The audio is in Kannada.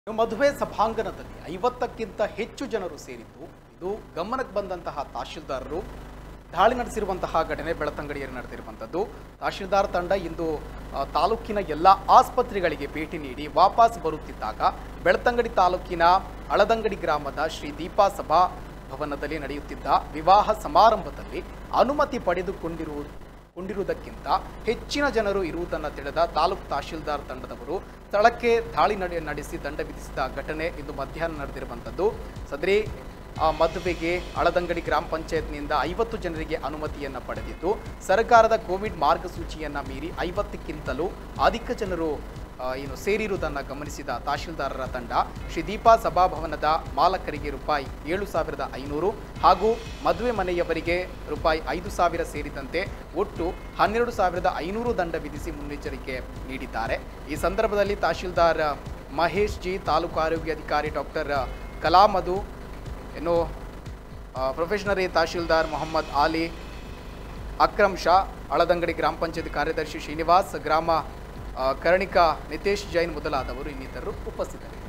ಇನ್ನು ಮದುವೆ ಸಭಾಂಗಣದಲ್ಲಿ ಐವತ್ತಕ್ಕಿಂತ ಹೆಚ್ಚು ಜನರು ಸೇರಿದ್ದು ಇದು ಗಮನಕ್ಕೆ ಬಂದಂತಹ ತಹಶೀಲ್ದಾರರು ದಾಳಿ ನಡೆಸಿರುವಂತಹ ಘಟನೆ ಬೆಳತಂಗಡಿಯಲ್ಲಿ ನಡೆದಿರುವಂಥದ್ದು ತಹಶೀಲ್ದಾರ್ ತಂಡ ಇಂದು ಆ, ತಾಲೂಕಿನ ಎಲ್ಲ ಆಸ್ಪತ್ರೆಗಳಿಗೆ ಭೇಟಿ ನೀಡಿ ವಾಪಸ್ ಬರುತ್ತಿದ್ದಾಗ ಬೆಳತಂಗಡಿ ತಾಲೂಕಿನ ಹಳದಂಗಡಿ ಗ್ರಾಮದ ಶ್ರೀ ದೀಪಾ ಸಭಾ ಭವನದಲ್ಲಿ ನಡೆಯುತ್ತಿದ್ದ ವಿವಾಹ ಸಮಾರಂಭದಲ್ಲಿ ಅನುಮತಿ ಪಡೆದುಕೊಂಡಿರು ಕೊಂಡಿರುವುದಕ್ಕಿಂತ ಹೆಚ್ಚಿನ ಜನರು ಇರುವುದನ್ನು ತಿಳಿದ ತಾಲೂಕು ತಹಶೀಲ್ದಾರ್ ತಂಡದವರು ಸ್ಥಳಕ್ಕೆ ದಾಳಿ ನಡೆ ನಡೆಸಿ ದಂಡ ವಿಧಿಸಿದ ಘಟನೆ ಇಂದು ಮಧ್ಯಾಹ್ನ ನಡೆದಿರುವಂಥದ್ದು ಸದರಿ ಆ ಮದುವೆಗೆ ಹಳದಂಗಡಿ ಗ್ರಾಮ ಪಂಚಾಯತ್ನಿಂದ ಐವತ್ತು ಜನರಿಗೆ ಅನುಮತಿಯನ್ನು ಪಡೆದಿದ್ದು ಸರ್ಕಾರದ ಕೋವಿಡ್ ಮಾರ್ಗಸೂಚಿಯನ್ನು ಮೀರಿ ಐವತ್ತಕ್ಕಿಂತಲೂ ಅಧಿಕ ಜನರು ಆ, ಏನು ಸೇರಿರುವುದನ್ನು ಗಮನಿಸಿದ ತಹಶೀಲ್ದಾರರ ತಂಡ ಶ್ರೀ ದೀಪಾ ಸಭಾಭವನದ ಮಾಲಕರಿಗೆ ರೂಪಾಯಿ ಏಳು ಸಾವಿರದ ಐನೂರು ಹಾಗೂ ಮದುವೆ ಮನೆಯವರಿಗೆ ರೂಪಾಯಿ ಐದು ಸಾವಿರ ಸೇರಿದಂತೆ ಒಟ್ಟು ಹನ್ನೆರಡು ಸಾವಿರದ ಐನೂರು ದಂಡ ವಿಧಿಸಿ ಮುನ್ನೆಚ್ಚರಿಕೆ ನೀಡಿದ್ದಾರೆ ಈ ಸಂದರ್ಭದಲ್ಲಿ ತಹಶೀಲ್ದಾರ್ ಮಹೇಶ್ ಜಿ ತಾಲೂಕು ಆರೋಗ್ಯಾಧಿಕಾರಿ ಡಾಕ್ಟರ್ ಕಲಾಮಧು ಇನ್ನು ಆ, ಪ್ರೊಫೆಷನರಿ ತಹಶೀಲ್ದಾರ್ ಮೊಹಮ್ಮದ್ ಆಲಿ ಅಕ್ರಮ್ ಶಾ ಹಳದಂಗಡಿ ಗ್ರಾಮ ಪಂಚಾಯತ್ ಕಾರ್ಯದರ್ಶಿ ಶ್ರೀನಿವಾಸ್ ಗ್ರಾಮ ಆ, ಕರ್ಣಿಕಾ ನಿತೇಶ್ ಜೈನ್ ಮೊದಲಾದವರು ಇನ್ನಿತರರು ಉಪಸ್ಥಿತರಿದ್ದರು